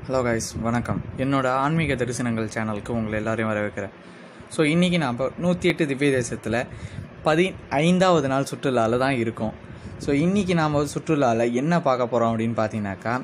hello guys வணக்கம் என்னோட ஆன்மீக தரிசனங்கள் சேனலுக்கு உங்களை எல்லாரையும் வரவேற்கிறேன் ஸோ இன்றைக்கி நாம் நூற்றி எட்டு திவ்ய தேசத்தில் பதி ஐந்தாவது நாள் சுற்றுலாவில் தான் இருக்கோம் ஸோ இன்றைக்கி நாம் சுற்றுலாவில் என்ன பார்க்க போகிறோம் அப்படின்னு பார்த்தீங்கன்னாக்கா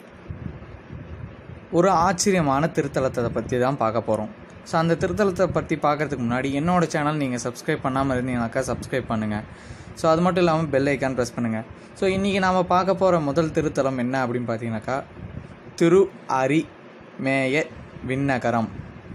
ஒரு ஆச்சரியமான திருத்தலத்தை பற்றி தான் பார்க்க போகிறோம் ஸோ அந்த திருத்தலத்தை பற்றி பார்க்கறதுக்கு முன்னாடி என்னோடய சேனல் நீங்கள் சப்ஸ்கிரைப் பண்ணாமல் இருந்தீங்கன்னாக்கா சப்ஸ்கிரைப் பண்ணுங்கள் ஸோ அது மட்டும் இல்லாமல் பெல் ஐக்கான் ப்ரெஸ் பண்ணுங்கள் ஸோ இன்றைக்கி நாம் பார்க்க போகிற முதல் திருத்தலம் என்ன அப்படின்னு பார்த்தீங்கன்னாக்கா திரு அரி மேய விண்ணகரம்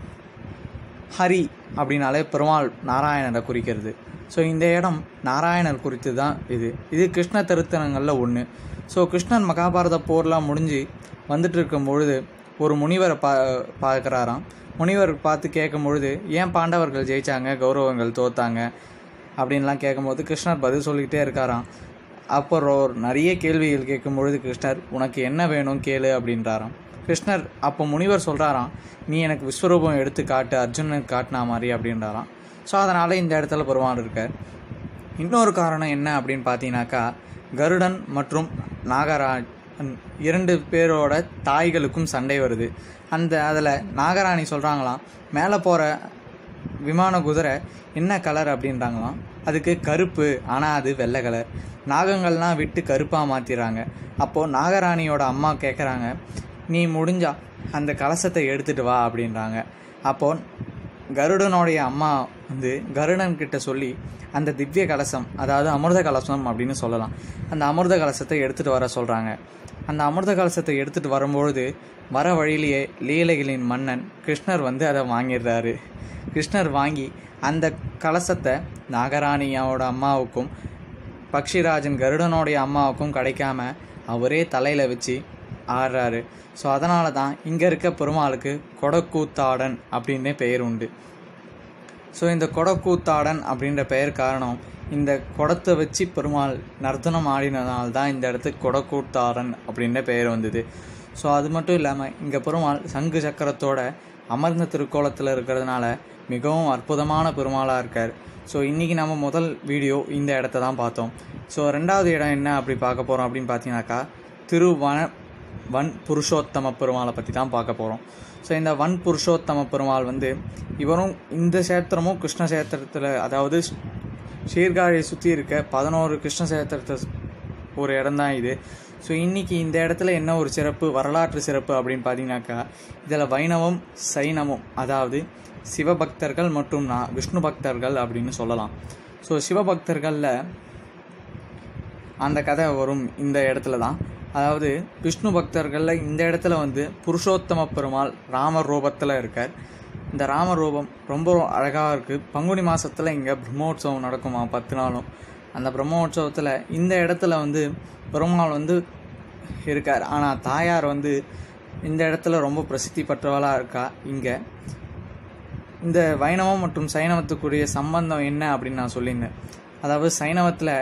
ஹரி அப்படின்னாலே பெருமாள் நாராயணரை குறிக்கிறது ஸோ இந்த இடம் நாராயணர் குறித்து தான் இது இது கிருஷ்ண திருத்தலங்களில் ஒன்று ஸோ கிருஷ்ணன் மகாபாரத போர்லாம் முடிஞ்சு வந்துட்டு இருக்கும் பொழுது ஒரு முனிவரை பா பார்க்குறாராம் முனிவர் பார்த்து கேட்கும் பொழுது ஏன் பாண்டவர்கள் ஜெயிச்சாங்க கௌரவங்கள் தோத்தாங்க அப்படின்லாம் கேட்கும்போது கிருஷ்ணர் பதில் சொல்லிக்கிட்டே இருக்காராம் அப்புறம் நிறைய கேள்விகள் கேட்கும் பொழுது கிருஷ்ணர் உனக்கு என்ன வேணும் கேளு அப்படின்றாராம் கிருஷ்ணர் அப்போ முனிவர் சொல்கிறாராம் நீ எனக்கு விஸ்வரூபம் எடுத்து காட்டு அர்ஜுனனுக்கு காட்டினா மாதிரி அப்படின்றாராம் ஸோ அதனால் இந்த இடத்துல பெருமாள் இருக்கார் இன்னொரு காரணம் என்ன அப்படின்னு பார்த்தீங்கன்னாக்கா கருடன் மற்றும் நாகராஜன் இரண்டு பேரோட தாய்களுக்கும் சண்டை வருது அந்த அதில் நாகராணி சொல்கிறாங்களாம் மேலே போகிற விமான குதிரை என்ன கலர் அப்படின்றாங்களாம் அதுக்கு கருப்பு ஆனால் அது வெள்ளை கலர் நாகங்கள்லாம் விட்டு கருப்பாக மாற்றிடுறாங்க அப்போது நாகராணியோட அம்மா கேட்குறாங்க நீ முடிஞ்சா அந்த கலசத்தை எடுத்துகிட்டு வா அப்படின்றாங்க அப்போது கருடனுடைய அம்மா வந்து கருடன் கிட்ட சொல்லி அந்த திவ்ய கலசம் அதாவது அமிர்த கலசம் அப்படின்னு சொல்லலாம் அந்த அமிர்த கலசத்தை எடுத்துகிட்டு வர சொல்கிறாங்க அந்த அமிர்த கலசத்தை எடுத்துகிட்டு வரும்பொழுது வர வழியிலேயே லீலைகளின் மன்னன் கிருஷ்ணர் வந்து அதை வாங்கிடுறாரு கிருஷ்ணர் வாங்கி அந்த கலசத்தை நாகராணியோட அம்மாவுக்கும் பக்ஷிராஜன் கருடனுடைய அம்மாவுக்கும் கிடைக்காம அவரே தலையில் வச்சு ஆடுறாரு ஸோ அதனால தான் இங்கே இருக்க பெருமாளுக்கு கொடக்கூத்தாடன் அப்படின்னு பெயர் உண்டு ஸோ இந்த கொடக்கூத்தாடன் அப்படின்ற பெயர் காரணம் இந்த குடத்தை வச்சு பெருமாள் நர்த்தனம் ஆடினதால் தான் இந்த இடத்துக்கு கொடக்கூத்தாடன் அப்படின்ற பெயர் வந்தது ஸோ அது மட்டும் இல்லாமல் இங்கே பெருமாள் சங்கு சக்கரத்தோட அமர்ந்த திருக்கோலத்தில் இருக்கிறதுனால மிகவும் அற்புதமான பெருமாளாக இருக்கார் ஸோ இன்றைக்கி நம்ம முதல் வீடியோ இந்த இடத்த தான் பார்த்தோம் ஸோ ரெண்டாவது இடம் என்ன அப்படி பார்க்க போகிறோம் அப்படின்னு பார்த்தீங்கன்னாக்கா திருவன வன் புருஷோத்தம பெருமாளை பற்றி தான் பார்க்க போகிறோம் ஸோ இந்த வன் புருஷோத்தம பெருமாள் வந்து இவரும் இந்த சேத்திரமும் கிருஷ்ண சேத்திரத்தில் அதாவது சீர்காழியை சுற்றி இருக்க பதினோரு கிருஷ்ண சேத்திரத்தை ஒரு இடம் தான் இது ஸோ இன்றைக்கி இந்த இடத்துல என்ன ஒரு சிறப்பு வரலாற்று சிறப்பு அப்படின்னு பார்த்தீங்கன்னாக்கா இதில் வைணவம் சைனமும் அதாவது சிவபக்தர்கள் மற்றும் நான் விஷ்ணு பக்தர்கள் அப்படின்னு சொல்லலாம் ஸோ சிவபக்தர்களில் அந்த கதை வரும் இந்த இடத்துல தான் அதாவது விஷ்ணு பக்தர்களில் இந்த இடத்துல வந்து புருஷோத்தம பெருமாள் ராமர் ரூபத்தில் இருக்கார் இந்த ராம ரூபம் ரொம்ப அழகாக இருக்குது பங்குனி மாதத்தில் இங்கே பிரம்மோற்சவம் நடக்குமா பத்து நாளும் அந்த பிரம்மோற்சவத்தில் இந்த இடத்துல வந்து பெருமாள் வந்து இருக்கார் ஆனால் தாயார் வந்து இந்த இடத்துல ரொம்ப பிரசித்தி பெற்றவளாக இருக்கா இங்கே இந்த வைணவம் மற்றும் சைனவத்துக்குரிய சம்பந்தம் என்ன அப்படின்னு நான் சொல்லியிருந்தேன் அதாவது சைனவத்தில்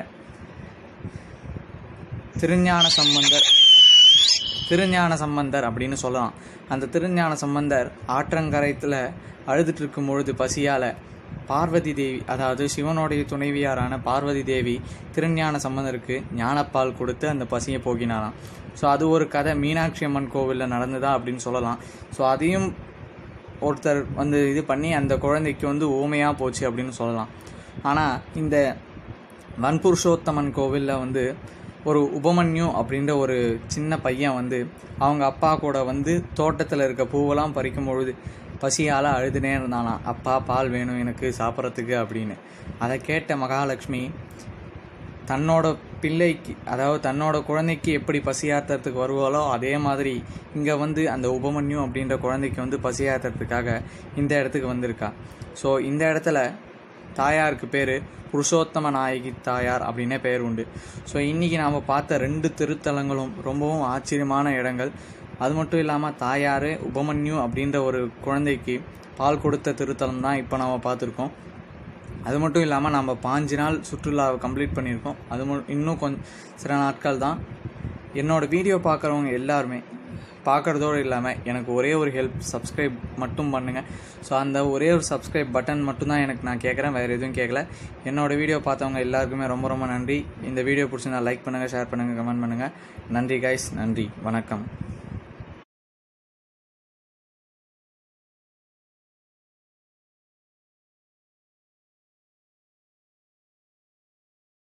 திருஞான சம்பந்தர் திருஞான சம்பந்தர் அப்படின்னு சொல்லலாம் அந்த திருஞான சம்பந்தர் ஆற்றங்கரைத்தில் அழுதுட்டு இருக்கும் பொழுது பசியால் பார்வதி தேவி அதாவது சிவனுடைய துணைவியாரான பார்வதி தேவி திருஞான சம்பந்தருக்கு ஞானப்பால் கொடுத்து அந்த பசியை போக்கினாராம் ஸோ அது ஒரு கதை மீனாட்சி அம்மன் கோவிலில் நடந்ததா அப்படின்னு சொல்லலாம் ஸோ அதையும் ஒருத்தர் வந்து இது பண்ணி அந்த குழந்தைக்கு வந்து ஊமையாக போச்சு அப்படின்னு சொல்லலாம் ஆனால் இந்த வன்புருஷோத்தமன் கோவிலில் வந்து ஒரு உபமன்யு அப்படின்ற ஒரு சின்ன பையன் வந்து அவங்க அப்பா கூட வந்து தோட்டத்தில் இருக்க பூவெல்லாம் பறிக்கும் பொழுது பசியால் அழுதுனே இருந்தானாம் அப்பா பால் வேணும் எனக்கு சாப்பிட்றதுக்கு அப்படின்னு அதை கேட்ட மகாலட்சுமி தன்னோட பிள்ளைக்கு அதாவது தன்னோட குழந்தைக்கு எப்படி பசியாத்துறதுக்கு வருவாளோ அதே மாதிரி இங்கே வந்து அந்த உபமன்யு அப்படின்ற குழந்தைக்கு வந்து பசியாத்துறதுக்காக இந்த இடத்துக்கு வந்திருக்கா ஸோ இந்த இடத்துல தாயாருக்கு பேர் புருஷோத்தம நாயகி தாயார் அப்படின்னே பெயர் உண்டு ஸோ இன்றைக்கி நாம் பார்த்த ரெண்டு திருத்தலங்களும் ரொம்பவும் ஆச்சரியமான இடங்கள் அது மட்டும் இல்லாமல் தாயார் உபமன்யு அப்படின்ற ஒரு குழந்தைக்கு பால் கொடுத்த திருத்தலம் தான் இப்போ நாம் பார்த்துருக்கோம் அது மட்டும் இல்லாமல் நம்ம பாஞ்சு நாள் சுற்றுலாவை கம்ப்ளீட் பண்ணியிருக்கோம் அது மு இன்னும் கொஞ்சம் சில நாட்கள் தான் என்னோடய வீடியோ பார்க்குறவங்க எல்லாருமே பார்க்குறதோடு இல்லாமல் எனக்கு ஒரே ஒரு ஹெல்ப் சப்ஸ்கிரைப் மட்டும் பண்ணுங்கள் ஸோ அந்த ஒரே ஒரு சப்ஸ்கிரைப் பட்டன் மட்டும்தான் எனக்கு நான் கேட்குறேன் வேறு எதுவும் கேட்கல என்னோடய வீடியோ பார்த்தவங்க எல்லாருக்குமே ரொம்ப ரொம்ப நன்றி இந்த வீடியோ பிடிச்சிருந்தா லைக் பண்ணுங்கள் ஷேர் பண்ணுங்கள் கமெண்ட் பண்ணுங்கள் நன்றி கைஸ் நன்றி வணக்கம்